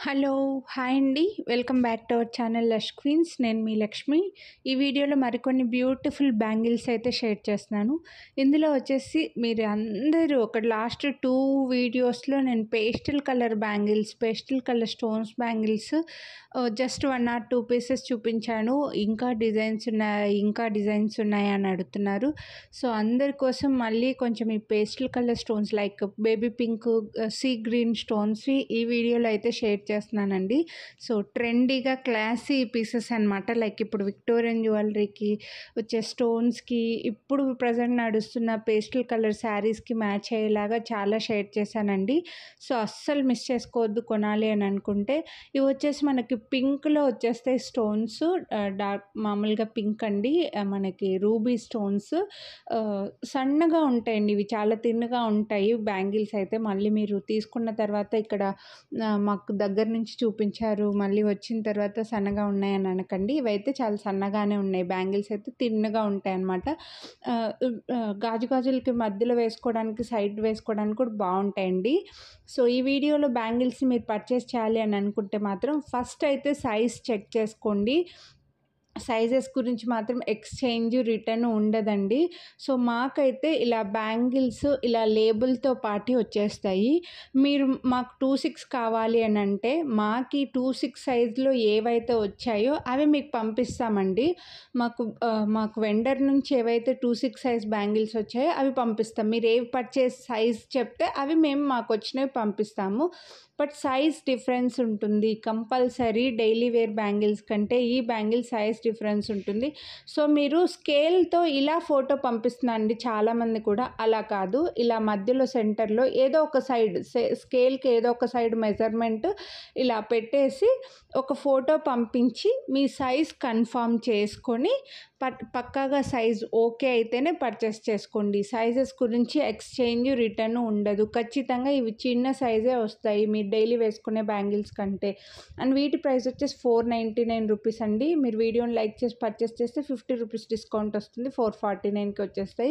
hello hi అండి welcome back to our channel lush queens నేను మీ లక్ష్మి ఈ వీడియోలో మరికొన్ని బ్యూటిఫుల్ బ్యాంగిల్స్ అయితే షేర్ చేస్తున్నాను ఇందులో వచ్చేసి మీరు అందరూ ఒక లాస్ట్ టూ వీడియోస్లో నేను pastel colour bangles pastel colour stones bangles just one or two pieces చూపించాను ఇంకా డిజైన్స్ ఉన్నాయి ఇంకా డిజైన్స్ ఉన్నాయి అని అడుగుతున్నారు సో అందరి కోసం మళ్ళీ కొంచెం ఈ pastel colour stones like baby pink sea green stones ఈ వీడియోలో అయితే షేర్ చేస్తున్నానండి సో ట్రెండీగా క్లాసీ పీసెస్ అనమాట లైక్ ఇప్పుడు విక్టోరియన్ జ్యువెలరీకి వచ్చే స్టోన్స్కి ఇప్పుడు ప్రజెంట్ నడుస్తున్న పేస్టల్ కలర్ శారీస్కి మ్యాచ్ అయ్యేలాగా చాలా షేర్ చేశానండి సో అస్సలు మిస్ చేసుకోవద్దు కొనాలి అని అనుకుంటే ఇవి వచ్చేసి మనకి పింక్లో వచ్చేస్తాయి స్టోన్స్ డార్క్ మామూలుగా పింక్ అండి ఆ, మనకి రూబీ స్టోన్స్ ఆ, సన్నగా ఉంటాయండి ఇవి చాలా తిన్నగా ఉంటాయి బ్యాంగిల్స్ అయితే మళ్ళీ మీరు తీసుకున్న తర్వాత ఇక్కడ ఆ, మాకు దగ్గర నుంచి చూపించారు మళ్ళీ వచ్చిన తర్వాత సన్నగా ఉన్నాయని అనకండి ఇవైతే చాలా సన్నగానే ఉన్నాయి బ్యాంగిల్స్ అయితే తిన్నగా ఉంటాయి అన్నమాట ఆ, ఆ, గాజు గాజులకి మధ్యలో వేసుకోవడానికి సైడ్ వేసుకోవడానికి కూడా బాగుంటాయండి సో ఈ వీడియోలో బ్యాంగిల్స్ మీరు పర్చేస్ చేయాలి అని అనుకుంటే మాత్రం ఫస్ట్ అయితే సైజ్ చెక్ చేసుకోండి సైజెస్ గురించి మాత్రం ఎక్స్చేంజ్ రిటర్న్ ఉండదండి సో మాకైతే ఇలా బ్యాంగిల్స్ ఇలా లేబుల్తో పాటు వచ్చేస్తాయి మీరు మాకు టూ సిక్స్ కావాలి అని అంటే మాకి టూ సిక్స్ సైజులో ఏవైతే వచ్చాయో అవి మీకు పంపిస్తామండి మాకు ఆ, మాకు వెండర్ నుంచి ఏవైతే టూ సిక్స్ సైజ్ బ్యాంగిల్స్ వచ్చాయో అవి పంపిస్తాం మీరు ఏవి పర్చేస్ సైజ్ చెప్తే అవి మేము మాకు వచ్చినవి పంపిస్తాము బట్ సైజ్ డిఫరెన్స్ ఉంటుంది కంపల్సరీ డైలీ వేర్ బ్యాంగిల్స్ కంటే ఈ బ్యాంగిల్ సైజ్ డిఫరెన్స్ ఉంటుంది సో మీరు స్కేల్తో ఇలా ఫోటో పంపిస్తున్నారండి చాలామంది కూడా అలా కాదు ఇలా మధ్యలో సెంటర్లో ఏదో ఒక సైడ్ స్కేల్కి ఏదో ఒక సైడ్ మెజర్మెంట్ ఇలా పెట్టేసి ఒక ఫోటో పంపించి మీ సైజ్ కన్ఫామ్ చేసుకొని పట్ పక్కాగా సైజ్ ఓకే అయితేనే పర్చేస్ చేసుకోండి సైజెస్ గురించి ఎక్స్చేంజ్ రిటర్న్ ఉండదు ఖచ్చితంగా ఇవి చిన్న సైజే వస్తాయి మీరు డైలీ వేసుకునే బ్యాంగిల్స్ కంటే అండ్ వీటి ప్రైస్ వచ్చేసి ఫోర్ నైంటీ నైన్ రూపీస్ అండి మీరు వీడియోని లైక్ చేసి పర్చేస్ చేస్తే ఫిఫ్టీ రూపీస్ డిస్కౌంట్ వస్తుంది ఫోర్ ఫార్టీ నైన్కి వచ్చేస్తాయి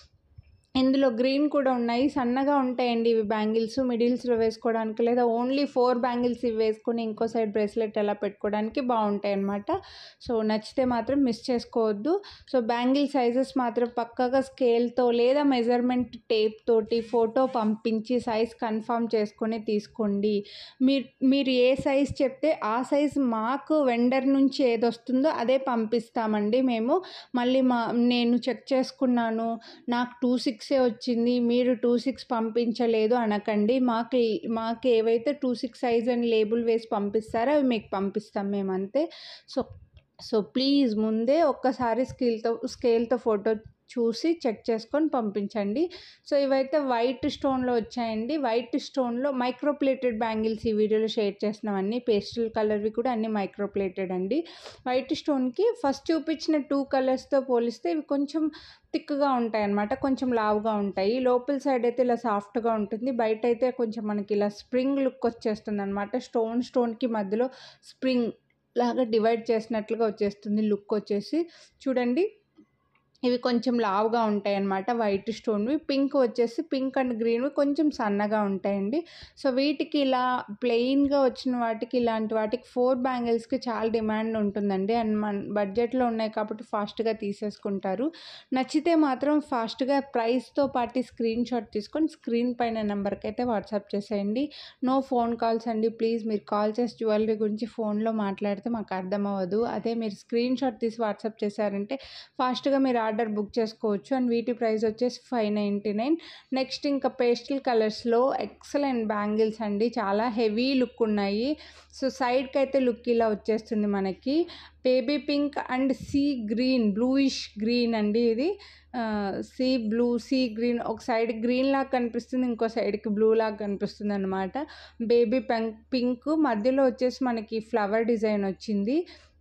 ఇందులో గ్రీన్ కూడా ఉన్నాయి సన్నగా ఉంటాయండి ఇవి బ్యాంగిల్స్ మిడిల్స్లో వేసుకోవడానికి లేదా ఓన్లీ ఫోర్ బ్యాంగిల్స్ ఇవి వేసుకొని ఇంకో సైడ్ బ్రేస్లెట్ అలా పెట్టుకోవడానికి బాగుంటాయి అన్నమాట సో నచ్చితే మాత్రం మిస్ చేసుకోవద్దు సో బ్యాంగిల్ సైజెస్ మాత్రం పక్కగా స్కేల్తో లేదా మెజర్మెంట్ టేప్ తోటి ఫోటో పంపించి సైజ్ కన్ఫర్మ్ చేసుకొని తీసుకోండి మీరు మీరు ఏ సైజ్ చెప్తే ఆ సైజ్ మాకు వెండర్ నుంచి ఏది వస్తుందో అదే పంపిస్తామండి మేము మళ్ళీ మా నేను చెక్ చేసుకున్నాను నాకు టూ సిక్సే వచ్చింది మీరు టూ సిక్స్ పంపించలేదు అనకండి మాకు మాకు ఏవైతే టూ సిక్స్ సైజ్ అని లేబుల్ వేసి పంపిస్తారో అవి మీకు పంపిస్తాం మేము అంతే సో సో ప్లీజ్ ముందే ఒక్కసారి స్కేల్తో స్కేల్తో ఫోటో చూసి చెక్ చేసుకొని పంపించండి సో ఇవైతే వైట్ స్టోన్లో వచ్చాయండి వైట్ స్టోన్లో మైక్రోప్లేటెడ్ బ్యాంగిల్స్ ఈ వీడియోలో షేర్ చేసినవన్నీ పేస్టల్ కలర్వి కూడా అన్ని మైక్రోప్లేటెడ్ అండి వైట్ స్టోన్కి ఫస్ట్ చూపించిన టూ కలర్స్తో పోలిస్తే ఇవి కొంచెం థిక్గా ఉంటాయి అన్నమాట కొంచెం లావుగా ఉంటాయి లోపల సైడ్ అయితే ఇలా సాఫ్ట్గా ఉంటుంది బయట అయితే కొంచెం మనకి ఇలా స్ప్రింగ్ లుక్ వచ్చేస్తుంది అనమాట స్టోన్ స్టోన్కి మధ్యలో స్ప్రింగ్ లాగా డివైడ్ చేసినట్లుగా వచ్చేస్తుంది లుక్ వచ్చేసి చూడండి ఇవి కొంచెం లావుగా ఉంటాయి అన్నమాట వైట్ స్టోన్వి పింక్ వచ్చేసి పింక్ అండ్ గ్రీన్వి కొంచెం సన్నగా ఉంటాయండి సో వీటికి ఇలా ప్లెయిన్గా వచ్చిన వాటికి ఇలాంటి వాటికి ఫోర్ బ్యాంగిల్స్కి చాలా డిమాండ్ ఉంటుందండి అండ్ మన బడ్జెట్లో ఉన్నాయి కాబట్టి ఫాస్ట్గా తీసేసుకుంటారు నచ్చితే మాత్రం ఫాస్ట్గా ప్రైస్తో పాటు స్క్రీన్ షాట్ తీసుకొని స్క్రీన్ పైన నెంబర్కి అయితే వాట్సాప్ చేసేయండి నో ఫోన్ కాల్స్ అండి ప్లీజ్ మీరు కాల్ చేసి జ్యువెలరీ గురించి ఫోన్లో మాట్లాడితే మాకు అర్థం అవ్వదు అదే మీరు స్క్రీన్ షాట్ తీసి వాట్సాప్ చేశారంటే ఫాస్ట్గా మీరు ఆర్డర్ బుక్ చేసుకోవచ్చు అండ్ వీటి ప్రైస్ వచ్చేసి ఫైవ్ నైంటీ నైన్ నెక్స్ట్ ఇంకా పేస్టల్ కలర్స్లో ఎక్సలెంట్ బ్యాంగిల్స్ అండి చాలా హెవీ లుక్ ఉన్నాయి సో సైడ్కి అయితే లుక్ ఇలా వచ్చేస్తుంది మనకి baby pink and sea green bluish green అండి ఇది సీ బ్లూ సీ గ్రీన్ ఒక సైడ్ గ్రీన్ లాగా కనిపిస్తుంది ఇంకో సైడ్కి బ్లూ లాగా కనిపిస్తుంది అనమాట బేబీ పింక్ పింక్ మధ్యలో వచ్చేసి మనకి ఫ్లవర్ డిజైన్ వచ్చింది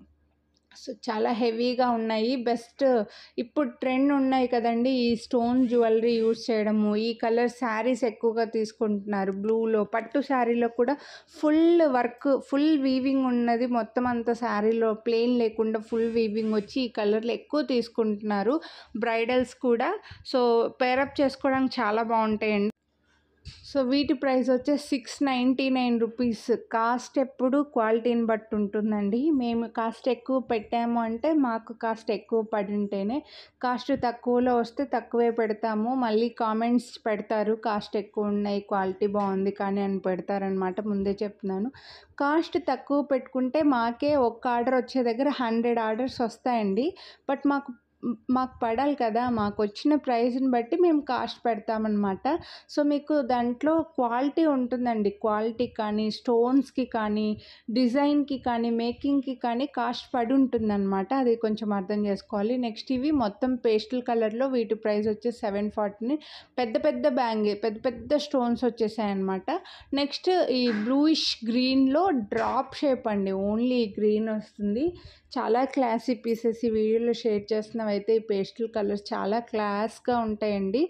సో చాలా హెవీగా ఉన్నాయి బెస్ట్ ఇప్పుడు ట్రెండ్ ఉన్నాయి కదండి ఈ స్టోన్ జ్యువెలరీ యూస్ చేయడము ఈ కలర్ శారీస్ ఎక్కువగా తీసుకుంటున్నారు బ్లూలో పట్టు శారీలో కూడా ఫుల్ వర్క్ ఫుల్ వీవింగ్ ఉన్నది మొత్తం అంతా శారీలో ప్లెయిన్ లేకుండా ఫుల్ వీవింగ్ వచ్చి ఈ కలర్లు ఎక్కువ తీసుకుంటున్నారు బ్రైడల్స్ కూడా సో పేరప్ చేసుకోవడానికి చాలా బాగుంటాయండి సో వీటి ప్రైస్ వచ్చేసి six ninety nine rupees cost ఎప్పుడు క్వాలిటీని బట్టి ఉంటుందండి మేము కాస్ట్ ఎక్కువ పెట్టాము అంటే మాకు కాస్ట్ ఎక్కువ పడి ఉంటేనే కాస్ట్ తక్కువలో వస్తే తక్కువే పెడతాము మళ్ళీ కామెంట్స్ పెడతారు కాస్ట్ ఎక్కువ ఉన్నాయి క్వాలిటీ బాగుంది కానీ అని పెడతారనమాట ముందే చెప్తున్నాను కాస్ట్ తక్కువ పెట్టుకుంటే మాకే ఒక్క ఆర్డర్ వచ్చే దగ్గర హండ్రెడ్ ఆర్డర్స్ వస్తాయండి బట్ మాకు మాకు పడాలి కదా మాకు వచ్చిన ప్రైస్ని బట్టి మేము కాస్ట్ పెడతామన్నమాట సో మీకు దాంట్లో క్వాలిటీ ఉంటుందండి క్వాలిటీ కానీ స్టోన్స్కి కానీ డిజైన్కి కానీ మేకింగ్కి కానీ కాస్ట్ పడి ఉంటుందన్నమాట అది కొంచెం అర్థం చేసుకోవాలి నెక్స్ట్ ఇవి మొత్తం పేస్టల్ కలర్లో వీటి ప్రైస్ వచ్చేసి సెవెన్ ఫార్టీని పెద్ద పెద్ద బ్యాంగిల్ పెద్ద పెద్ద స్టోన్స్ వచ్చేసాయి అనమాట నెక్స్ట్ ఈ బ్లూయిష్ గ్రీన్లో డ్రాప్ షేప్ అండి ఓన్లీ గ్రీన్ వస్తుంది చాలా క్లాసీ పీసెస్ ఈ వీడియోలో షేర్ చేస్తున్నవి అయితే ఈ పేస్టల్ కలర్స్ చాలా క్లాస్గా ఉంటాయండి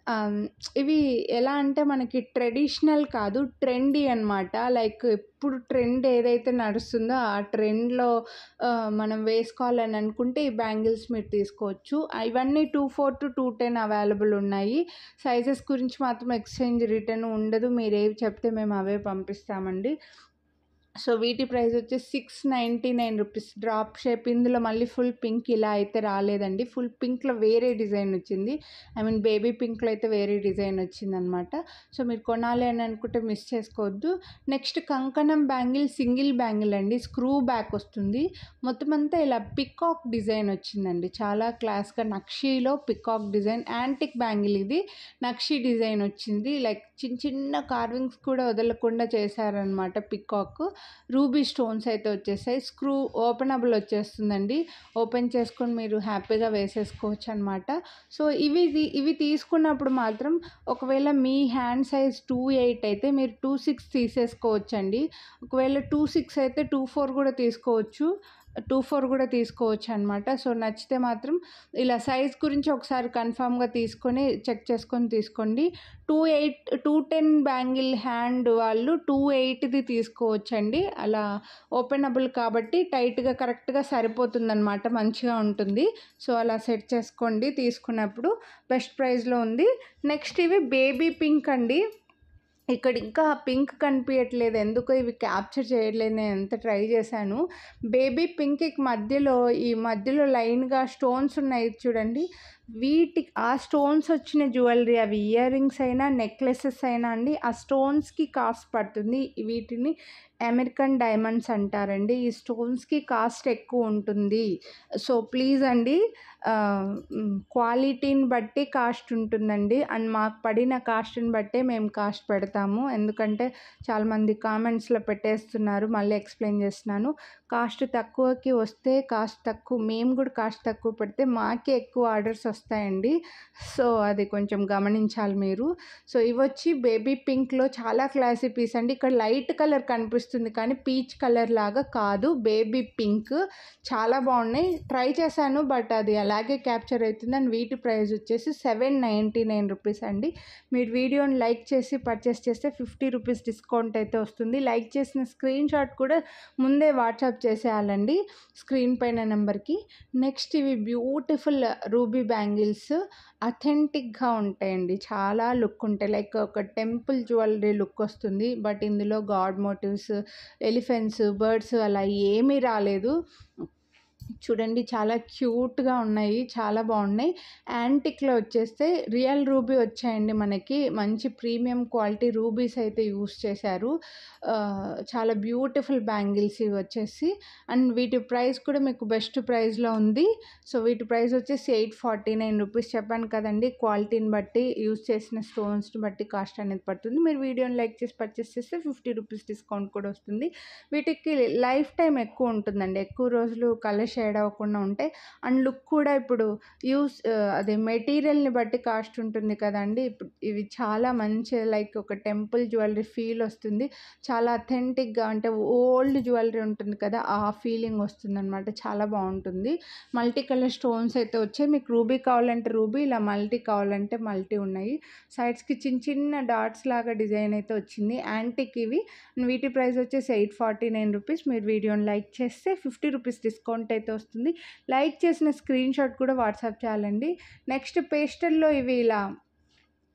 ఇవి ఎలా అంటే మనకి ట్రెడిషనల్ కాదు ట్రెండీ అనమాట లైక్ ఇప్పుడు ట్రెండ్ ఏదైతే నడుస్తుందో ఆ ట్రెండ్లో మనం వేసుకోవాలని అనుకుంటే ఈ బ్యాంగిల్స్ మీరు తీసుకోవచ్చు ఇవన్నీ two four to two ten available ఉన్నాయి సైజెస్ గురించి మాత్రం ఎక్స్చేంజ్ రిటర్న్ ఉండదు మీరు ఏవి చెప్తే మేము అవే పంపిస్తామండి సో వీటి ప్రైస్ వచ్చి six ninety nine rupees drop shape ఇందులో మళ్ళీ ఫుల్ పింక్ ఇలా అయితే రాలేదండి ఫుల్ పింక్లో వేరే డిజైన్ వచ్చింది ఐ మీన్ బేబీ పింక్లో అయితే వేరే డిజైన్ వచ్చిందనమాట సో మీరు కొనాలి అని అనుకుంటే మిస్ చేసుకోవద్దు నెక్స్ట్ కంకణం బ్యాంగిల్ సింగిల్ బ్యాంగిల్ అండి స్క్రూ బ్యాక్ వస్తుంది మొత్తం అంతా ఇలా పికాక్ డిజైన్ వచ్చిందండి చాలా క్లాస్గా నక్షీలో పికాక్ డిజైన్ యాంటిక్ బ్యాంగిల్ ఇది నక్షీ డిజైన్ వచ్చింది లైక్ చిన్న చిన్న కార్వింగ్స్ కూడా వదలకుండా చేశారనమాట పికాక్ రూబీ స్టోన్స్ అయితే వచ్చేసాయి స్క్రూ ఓపెనబుల్ వచ్చేస్తుందండి ఓపెన్ చేసుకొని మీరు హ్యాపీగా వేసేసుకోవచ్చు అనమాట సో ఇవి ఇవి తీసుకున్నప్పుడు మాత్రం ఒకవేళ మీ హ్యాండ్ సైజ్ టూ ఎయిట్ అయితే మీరు టూ సిక్స్ తీసేసుకోవచ్చండి ఒకవేళ టూ సిక్స్ అయితే టూ ఫోర్ కూడా తీసుకోవచ్చు టూ ఫోర్ కూడా తీసుకోవచ్చు అనమాట సో నచ్చితే మాత్రం ఇలా సైజ్ గురించి ఒకసారి కన్ఫామ్గా తీసుకొని చెక్ చేసుకొని తీసుకోండి two eight two ten bangle hand వాళ్ళు టూ ఎయిట్ది తీసుకోవచ్చండి అలా ఓపెనబుల్ కాబట్టి టైట్గా కరెక్ట్గా సరిపోతుందన్నమాట మంచిగా ఉంటుంది సో అలా సెట్ చేసుకోండి తీసుకున్నప్పుడు బెస్ట్ ప్రైస్లో ఉంది నెక్స్ట్ ఇవి బేబీ పింక్ అండి ఇక్కడ ఇంకా పింక్ కనిపించట్లేదు ఎందుకో ఇవి క్యాప్చర్ చేయట్లేదు నేను ఎంత ట్రై చేశాను బేబీ పింక్కి మధ్యలో ఈ మధ్యలో లైన్గా స్టోన్స్ ఉన్నాయి చూడండి వీటి ఆ స్టోన్స్ వచ్చిన జ్యువెలరీ అవి ఇయర్ రింగ్స్ అయినా నెక్లెసెస్ అయినా అండి ఆ స్టోన్స్కి కాస్ట్ పడుతుంది వీటిని అమెరికన్ డైమండ్స్ అంటారండి ఈ స్టోన్స్కి కాస్ట్ ఎక్కువ ఉంటుంది సో ప్లీజ్ అండి క్వాలిటీని బట్టి కాస్ట్ ఉంటుందండి అండ్ మాకు పడిన కాస్ట్ని బట్టే మేము కాస్ట్ పెడతాము ఎందుకంటే చాలామంది కామెంట్స్లో పెట్టేస్తున్నారు మళ్ళీ ఎక్స్ప్లెయిన్ చేస్తున్నాను కాస్ట్ తక్కువకి వస్తే కాస్ట్ తక్కువ మేము కూడా కాస్ట్ తక్కువ పెడితే మాకే ఎక్కువ ఆర్డర్స్ వస్తాయండి సో అది కొంచెం గమనించాలి మీరు సో ఇవి వచ్చి బేబీ పింక్లో చాలా క్లాసీ పీస్ అండి ఇక్కడ లైట్ కలర్ కనిపిస్తుంది కానీ పీచ్ కలర్ లాగా కాదు బేబీ పింక్ చాలా బాగున్నాయి ట్రై చేశాను బట్ అది అలాగే క్యాప్చర్ అవుతుంది అండ్ వీటి ప్రైస్ వచ్చేసి సెవెన్ నైంటీ నైన్ రూపీస్ అండి మీరు వీడియోని లైక్ చేసి పర్చేస్ చేస్తే ఫిఫ్టీ రూపీస్ డిస్కౌంట్ అయితే వస్తుంది లైక్ చేసిన స్క్రీన్ షాట్ కూడా ముందే వాట్సాప్ చేసేయాలండి స్క్రీన్ పైన నెంబర్కి నెక్స్ట్ ఇవి బ్యూటిఫుల్ రూబీ బ్యాంగిల్స్ అథెంటిక్గా ఉంటాయండి చాలా లుక్ ఉంటాయి లైక్ ఒక టెంపుల్ జ్యువెలరీ లుక్ వస్తుంది బట్ ఇందులో గాడ్ మోటివ్స్ ఎలిఫెంట్స్ బర్డ్స్ అలా ఏమీ రాలేదు చూడండి చాలా క్యూట్గా ఉన్నాయి చాలా బాగున్నాయి యాంటిక్లో వచ్చేస్తే రియల్ రూబీ వచ్చాయండి మనకి మంచి ప్రీమియం క్వాలిటీ రూబీస్ అయితే యూస్ చేశారు చాలా బ్యూటిఫుల్ బ్యాంగిల్స్ ఇవి వచ్చేసి అండ్ వీటి ప్రైస్ కూడా మీకు బెస్ట్ ప్రైస్లో ఉంది సో వీటి ప్రైస్ వచ్చేసి ఎయిట్ ఫార్టీ నైన్ రూపీస్ చెప్పాను కదండి క్వాలిటీని బట్టి యూస్ చేసిన స్టోన్స్ని బట్టి కాస్ట్ అనేది పడుతుంది మీరు వీడియోని లైక్ చేసి పర్చేస్ చేస్తే ఫిఫ్టీ రూపీస్ డిస్కౌంట్ కూడా వస్తుంది వీటికి లైఫ్ టైం ఎక్కువ ఉంటుందండి ఎక్కువ రోజులు కలర్ షేడ్ అవ్వకుండా ఉంటాయి అండ్ లుక్ కూడా ఇప్పుడు యూస్ అదే మెటీరియల్ని బట్టి కాస్ట్ ఉంటుంది కదండి ఇప్పుడు ఇవి చాలా మంచి లైక్ ఒక టెంపుల్ జ్యువెలరీ ఫీల్ వస్తుంది చాలా అథెంటిక్గా అంటే ఓల్డ్ జ్యువెలరీ ఉంటుంది కదా ఆ ఫీలింగ్ వస్తుంది అనమాట చాలా బాగుంటుంది మల్టీ కలర్ స్టోన్స్ అయితే వచ్చాయి మీకు రూబీ కావాలంటే రూబీ ఇలా మల్టీ కావాలంటే మల్టీ ఉన్నాయి సైడ్స్కి చిన్న చిన్న డాట్స్ లాగా డిజైన్ అయితే వచ్చింది యాంటిక్ ఇవి వీటి ప్రైస్ వచ్చేసి ఎయిట్ ఫార్టీ నైన్ రూపీస్ మీరు వీడియోని లైక్ చేస్తే ఫిఫ్టీ రూపీస్ డిస్కౌంట్ అయితే వస్తుంది లైక్ చేసిన స్క్రీన్ షాట్ కూడా వాట్సాప్ చేయాలండి నెక్స్ట్ పేస్టల్లో ఇవి ఇలా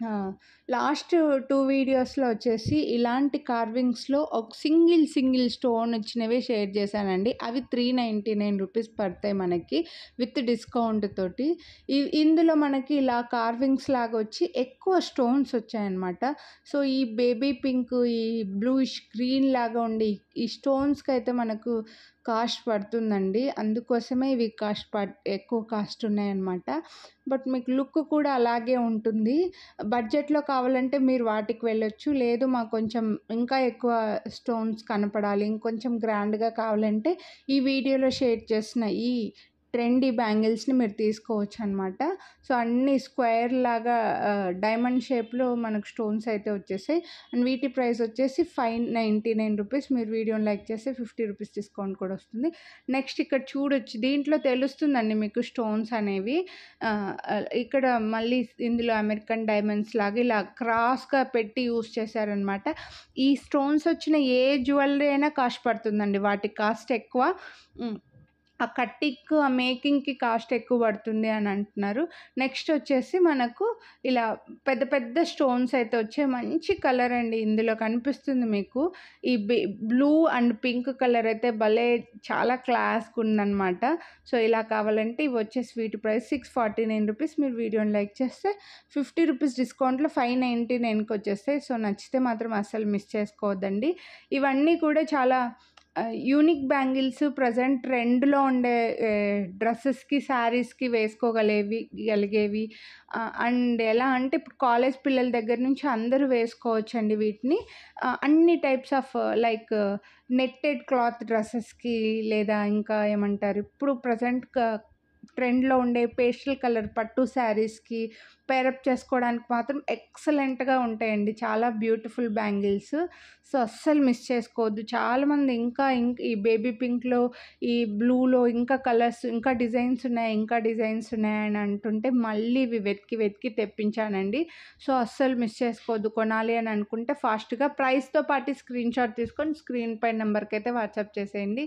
లాస్ట్ టూ వీడియోస్లో వచ్చేసి ఇలాంటి కార్వింగ్స్లో ఒక సింగిల్ సింగిల్ స్టోన్ వచ్చినవి షేర్ చేశానండి అవి త్రీ నైంటీ నైన్ రూపీస్ పడతాయి మనకి విత్ డిస్కౌంట్ తోటి ఇందులో మనకి ఇలా కార్వింగ్స్ లాగా వచ్చి ఎక్కువ స్టోన్స్ వచ్చాయన్నమాట సో ఈ బేబీ పింక్ ఈ బ్లూయిష్ గ్రీన్ లాగా ఉండి ఈ స్టోన్స్కి అయితే మనకు కాస్ట్ పడుతుందండి అందుకోసమే ఇవి కాస్ట్ పడ్ ఎక్కువ కాస్ట్ ఉన్నాయన్నమాట బట్ మీకు లుక్ కూడా అలాగే ఉంటుంది బడ్జెట్లో కావాలంటే మీరు వాటికి వెళ్ళొచ్చు లేదు మాకు కొంచెం ఇంకా ఎక్కువ స్టోన్స్ కనపడాలి ఇంకొంచెం గ్రాండ్గా కావాలంటే ఈ వీడియోలో షేర్ చేసిన ఈ ట్రెండీ బ్యాంగిల్స్ని మీరు తీసుకోవచ్చు అనమాట సో అన్ని స్క్వేర్ లాగా డైమండ్ షేప్లో మనకు స్టోన్స్ అయితే వచ్చేసాయి అండ్ వీటి ప్రైస్ వచ్చేసి ఫైవ్ నైంటీ నైన్ రూపీస్ మీరు వీడియోని లైక్ చేస్తే ఫిఫ్టీ రూపీస్ డిస్కౌంట్ కూడా వస్తుంది నెక్స్ట్ ఇక్కడ చూడొచ్చు దీంట్లో తెలుస్తుందండి మీకు స్టోన్స్ అనేవి ఇక్కడ మళ్ళీ ఇందులో అమెరికన్ డైమండ్స్ లాగా ఇలా క్రాస్గా పెట్టి యూస్ చేశారనమాట ఈ స్టోన్స్ వచ్చిన ఏ జ్యువెలరీ అయినా కాస్ట్ పడుతుందండి వాటి కాస్ట్ ఎక్కువ ఆ కట్టిక్ ఆ మేకింగ్కి కాస్ట్ ఎక్కువ పడుతుంది అని అంటున్నారు నెక్స్ట్ వచ్చేసి మనకు ఇలా పెద్ద పెద్ద స్టోన్స్ అయితే వచ్చే మంచి కలర్ అండి ఇందులో కనిపిస్తుంది మీకు ఈ బ్లూ అండ్ పింక్ కలర్ అయితే భలే చాలా క్లాస్గా ఉందన్నమాట సో ఇలా కావాలంటే ఇవి వచ్చే sweet price six forty nine rupees మీరు వీడియోని లైక్ చేస్తే ఫిఫ్టీ రూపీస్ డిస్కౌంట్లో ఫైవ్ నైంటీ నైన్కి వచ్చేస్తాయి సో నచ్చితే మాత్రం అస్సలు మిస్ చేసుకోవద్దండి ఇవన్నీ కూడా చాలా యూనిక్ బ్యాంగిల్స్ ప్రజెంట్ ట్రెండ్లో ఉండే డ్రెస్సెస్కి శారీస్కి వేసుకోగలేవి గలిగేవి అండ్ ఎలా అంటే ఇప్పుడు కాలేజ్ పిల్లల దగ్గర నుంచి అందరూ వేసుకోవచ్చు అండి వీటిని అన్ని types of like netted cloth డ్రెస్సెస్కి లేదా ఇంకా ఏమంటారు ఇప్పుడు ప్రజెంట్ ట్రెండ్లో ఉండే పేస్టల్ కలర్ పట్టు శారీస్కి పేరప్ చేసుకోవడానికి మాత్రం ఎక్సలెంట్గా ఉంటాయండి చాలా బ్యూటిఫుల్ బ్యాంగిల్స్ సో అస్సలు మిస్ చేసుకోవద్దు చాలామంది ఇంకా ఇంక ఈ బేబీ పింక్లో ఈ బ్లూలో ఇంకా కలర్స్ ఇంకా డిజైన్స్ ఉన్నాయి ఇంకా డిజైన్స్ ఉన్నాయని అంటుంటే మళ్ళీ ఇవి వెతికి వెతికి తెప్పించానండి సో అస్సలు మిస్ చేసుకోవద్దు కొనాలి అని అనుకుంటే ఫాస్ట్గా ప్రైస్తో పాటు స్క్రీన్ షాట్ తీసుకొని స్క్రీన్ పై నెంబర్కి అయితే వాట్సాప్ చేసేయండి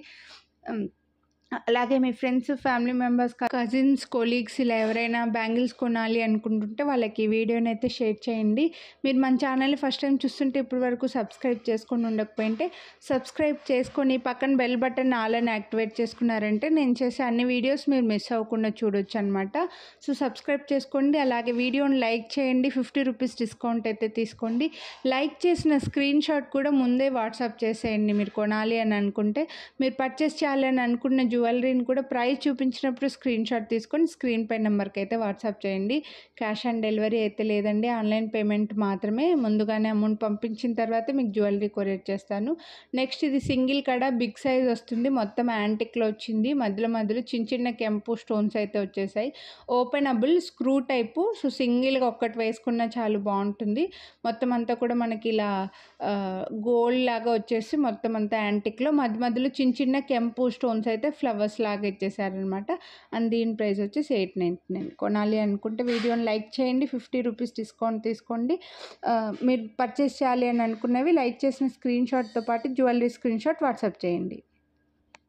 అలాగే మీ friends family members cousins colleagues ఇలా ఎవరైనా బ్యాంగిల్స్ కొనాలి అనుకుంటుంటే వాళ్ళకి ఈ వీడియోని అయితే షేర్ చేయండి మీరు మన ఛానల్ని ఫస్ట్ టైం చూస్తుంటే ఇప్పటి వరకు సబ్స్క్రైబ్ చేసుకొని ఉండకపోయింటే సబ్స్క్రైబ్ చేసుకొని పక్కన బెల్ బటన్ ఆలని యాక్టివేట్ చేసుకున్నారంటే నేను చేసే అన్ని వీడియోస్ మీరు మిస్ అవ్వకుండా చూడొచ్చు అనమాట సో సబ్స్క్రైబ్ చేసుకోండి అలాగే వీడియోని లైక్ చేయండి ఫిఫ్టీ రూపీస్ డిస్కౌంట్ అయితే తీసుకోండి లైక్ చేసిన స్క్రీన్ షాట్ కూడా ముందే వాట్సాప్ చేసేయండి మీరు కొనాలి అని అనుకుంటే మీరు పర్చేస్ చేయాలి అని అనుకున్న జ్యువెలరీని కూడా ప్రైస్ చూపించినప్పుడు స్క్రీన్ షాట్ తీసుకొని స్క్రీన్ పై నెంబర్కి అయితే వాట్సాప్ చేయండి క్యాష్ ఆన్ డెలివరీ అయితే లేదండి ఆన్లైన్ పేమెంట్ మాత్రమే ముందుగానే అమౌంట్ పంపించిన తర్వాత మీకు జ్యువెలరీ కొరియర్ చేస్తాను నెక్స్ట్ ఇది సింగిల్ కడ బిగ్ సైజ్ వస్తుంది మొత్తం యాంటిక్లో వచ్చింది మధ్యలో మధ్యలో చిన్న చిన్న కెంపు స్టోన్స్ అయితే వచ్చేసాయి ఓపెనబుల్ స్క్రూ టైపు సో సింగిల్గా ఒక్కటి వేసుకున్నా చాలా బాగుంటుంది మొత్తం అంతా కూడా మనకి ఇలా గోల్డ్ లాగా వచ్చేసి మొత్తం అంతా యాంటిక్లో మధ్య మధ్యలో చిన్న చిన్న కెంపు స్టోన్స్ అయితే ఫ్లవర్స్ లాగా ఇచ్చేసారనమాట అండ్ దీని ప్రైస్ వచ్చేసి ఎయిట్ నైంటీ నైన్ కొనాలి అనుకుంటే వీడియోని లైక్ చేయండి ఫిఫ్టీ రూపీస్ డిస్కౌంట్ తీసుకోండి మీరు పర్చేస్ చేయాలి అని అనుకున్నవి లైక్ చేసిన స్క్రీన్ షాట్తో పాటు జ్యువెలరీ స్క్రీన్ షాట్ వాట్సాప్ చేయండి